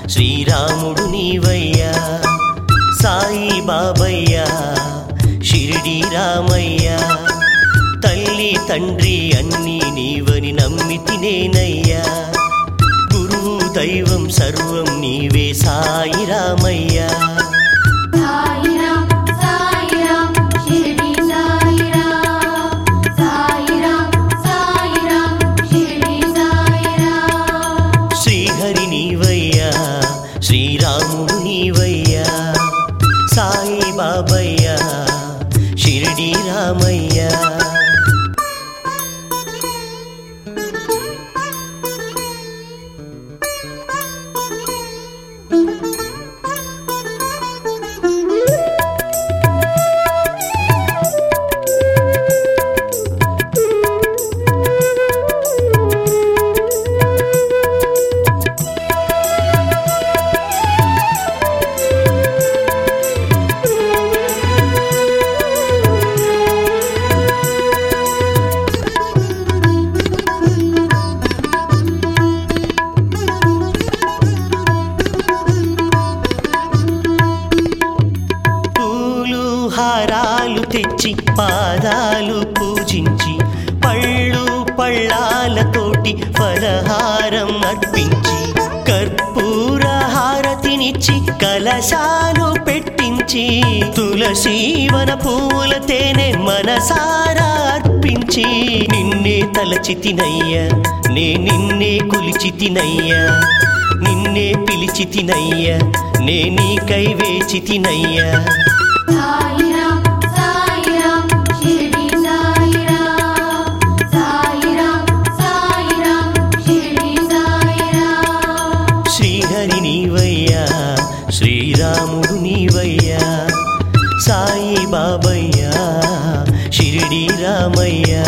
శ్రీరాముడు నీవయ్యా సాయి బాబయ్యా షిరిడి రామయ్యా తల్లి తండ్రి అన్నీ నీవని నమ్మితి నేనయ్యా గురువు దైవం సర్వం నీవే సాయి రామయ్యా సాయిరాం సాయిరాం షిరిడి సాయిరాం సాయిరాం సాయిరాం షిరిడి సాయిరాం శ్రీహరి నీవయ్యా శ్రీరాముడు నీవయ్యా సాయి బాబయ్యా షిరిడి రామయ్యా పూలు హారాలు తెచ్చి పాదాలు పూజించి పళ్ళు పళ్ళాలతోటి ఫలహారం అర్పించి కర్పూర హారతినిచ్చి కలశాలు పెట్టించి తులసీవన పూల తేనె మనసారా అర్పించి నిన్నే తలచితినయ్యా నే నిన్నే కొలిచితినయ్యా నిన్నే పిలిచితినయ్యా నే నీకై వేచితినయ్యా సాయిరాం సాయిరాం షిరిడి సాయిరాం సాయిరాం సాయిరాం షిరిడి సాయిరాం శ్రీహరి నీవయ్యా శ్రీరాముడు నీవయ్యా సాయి బాబయ్యా షిరిడి రామయ్యా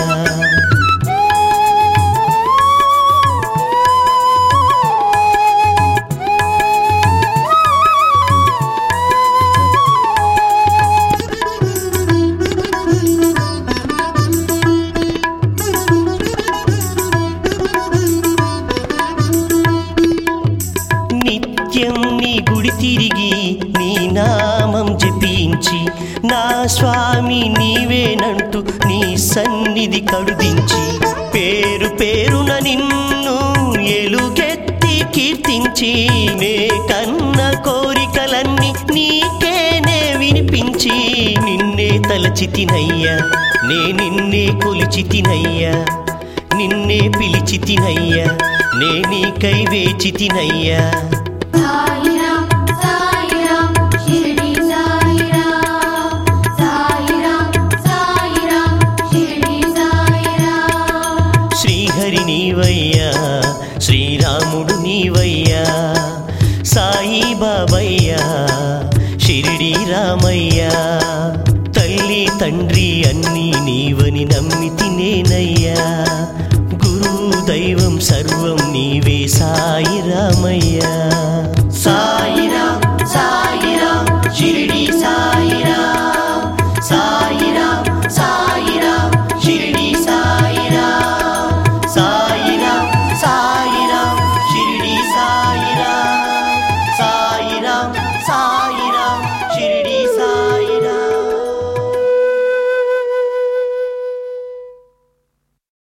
నిత్యం నీ గుడి తిరిగి నీ నామం జపించి నా స్వామి నీవేనంటూ నీ సన్నిధి కడుదించి పేరు పేరున నిన్ను ఎలుగెత్తి కీర్తించి నే కన్న కోరికలన్నీ నీకేనే వినిపించి నిన్నే తలచితినయ్యా నే నిన్నే కొలిచితినయ్యా నిన్నే పిలిచితినయ్యా నే నీకై వేచితినయ్యా సాయిరాం సాయిరాం షిరిడి సాయిరాం సాయిరాం సాయిరాం షిరిడి సాయిరాం శ్రీహరి నీవయ్యా శ్రీరాముడు నీవయ్యా సాయి బాబయ్యా షిరిడి రామయ్యా తల్లి తండ్రి అన్నీ నీవని నమ్మితి నేనయ్యా గురువు దైవం సర్వం నీవే సాయి రామయ్యా